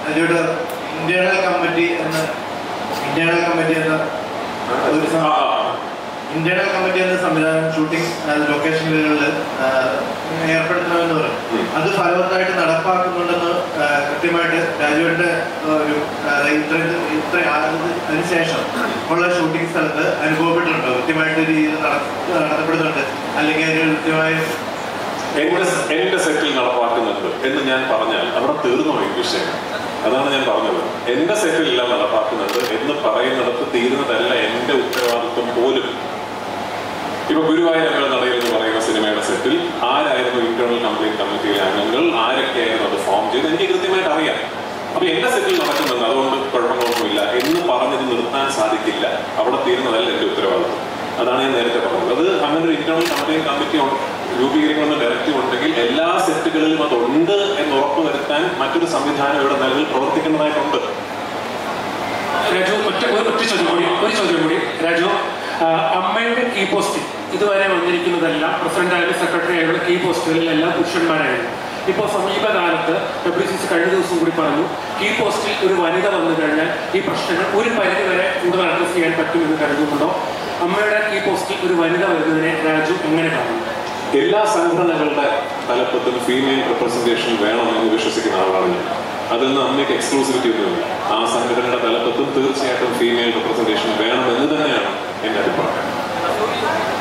അതിലൂടെ internal committee എന്ന internal committee എന്ന ഒരു ആ, സം- ആ, ഇന്റേണൽ കമ്മിറ്റി എന്ന സംവിധാനം ഷൂട്ടിംഗ് ലൊക്കേഷനുകളിൽ ഏർപ്പെടുത്തണമെന്ന് പറയും ഉം. അത് ഫലവത്തായിട്ട് നടപ്പാക്കുന്നുണ്ടെന്ന് ആ, കൃത്യമായിട്ട് രാജുവിന്റെ ഒരു ആ, ഇത്ര ഇത്ര ആകുന്ന- അതിനുശേഷം ഉള്ള ഷൂട്ടിംഗ് സ്ഥലത്ത് അനുഭവപ്പെട്ടിട്ടുണ്ടോ കൃത്യമായിട്ട് രീതിയിൽ നടത്തപ്പെടുന്നുണ്ട് അല്ലെങ്കിൽ അതിന് കൃത്യമായ എന്റെ എന്റെ സെറ്റിൽ നടപ്പാക്കുന്നുണ്ട് എന്ന് ഞാൻ പറഞ്ഞാൽ അവിടെ തീർന്നു പോയി വിഷയം അതാണ് ഞാൻ പറഞ്ഞത് എന്റെ സെറ്റിലെല്ലാം നടപ്പാക്കുന്നുണ്ട് എന്ന് പറയുന്നിടത്ത് തീരുന്നതല്ല എന്റെ ഉത്തരവാദിത്വം പോലും ഇപ്പൊ ഗുരുവായൂരങ്ങൾ നടയിൽ എന്ന് പറയുന്ന സിനിമയുടെ സെറ്റിൽ ആരായിരുന്നു ഇന്റേണൽ കംപ്ലൈന്റ് കമ്മിറ്റിയിലെ അംഗങ്ങൾ ആരൊക്കെയായിരുന്നു അത് ഫോം ചെയ്ത് എനിക്ക് കൃത്യമായിട്ട് അറിയാം അപ്പൊ എന്റെ സെറ്റിൽ നടക്കുന്നുണ്ട് അതുകൊണ്ട് കുഴപ്പങ്ങളൊന്നുമില്ല എന്ന് പറഞ്ഞത് നിർത്താൻ സാധിക്കില്ല അവിടെ തീരുന്നതല്ല എന്റെ ഉത്തരവാദിത്വം അതാണ് ഞാൻ നേരത്തെ പറഞ്ഞത് അത് അങ്ങനെ ഒരു ഇന്റേണൽ കംപ്ലൈന്റ് കമ്മിറ്റി രൂപീകരിക്കണമെന്ന് ഡയറക്റ്റീവ് ഉണ്ടെങ്കിൽ എല്ലാ സെറ്റുകളിലും അതുണ്ട് എന്ന് ഉറപ്പുവരുത്താൻ മറ്റൊരു സംവിധാനം ഇവിടെ നിലവിൽ പ്രവർത്തിക്കേണ്ടതായിട്ടുണ്ട് രാജു ഒറ്റ ഒരു ഒറ്റ ചോദ്യം കൂടി ഒരു ചോദ്യം കൂടി രാജു ആ, അമ്മയുടെ കീ പോസ്റ്റ് ഇതുവരെ വന്നിരിക്കുന്നതെല്ലാം പ്രസിഡന്റ് ആയാലും സെക്രട്ടറി ആയാലും കീ പോസ്റ്റുകളിലെല്ലാം പുരുഷന്മാരായിരുന്നു ഇപ്പോൾ സമീപകാലത്ത് ഡബ്ല്യു സി സി കഴിഞ്ഞ ദിവസം കൂടി പറഞ്ഞു കീ പോസ്റ്റിൽ ഒരു വനിത വന്നു കഴിഞ്ഞാൽ ഈ പ്രശ്നങ്ങൾ ഒരു പരിധി വരെ കൂടുതൽ അഡ്രസ് ചെയ്യാൻ പറ്റുമെന്ന് കരുതുന്നുണ്ടോ അമ്മയുടെ കീ പോസ്റ്റിൽ ഒരു വനിത വരുന്നതിനെ രാജു എങ്ങനെ കാണുന്നു എല്ലാ സംഘടനകളുടെ തലപ്പത്തും ഫീമെയിൽ റെപ്രസെന്റേഷൻ വേണമെന്ന് വിശ്വസിക്കുന്ന ആളാണ് ഞാൻ അതിൽ നിന്ന് അമ്മയ്ക്ക് എക്സ്ക്ലൂസിവിറ്റി ഒന്നുമില്ല ആ സംഘടനയുടെ തലപ്പത്തും തീർച്ചയായിട്ടും ഫീമെയിൽ റെപ്രസെന്റേഷൻ വേണമെന്ന് തന്നെയാണ് എന്റെ അഭിപ്രായം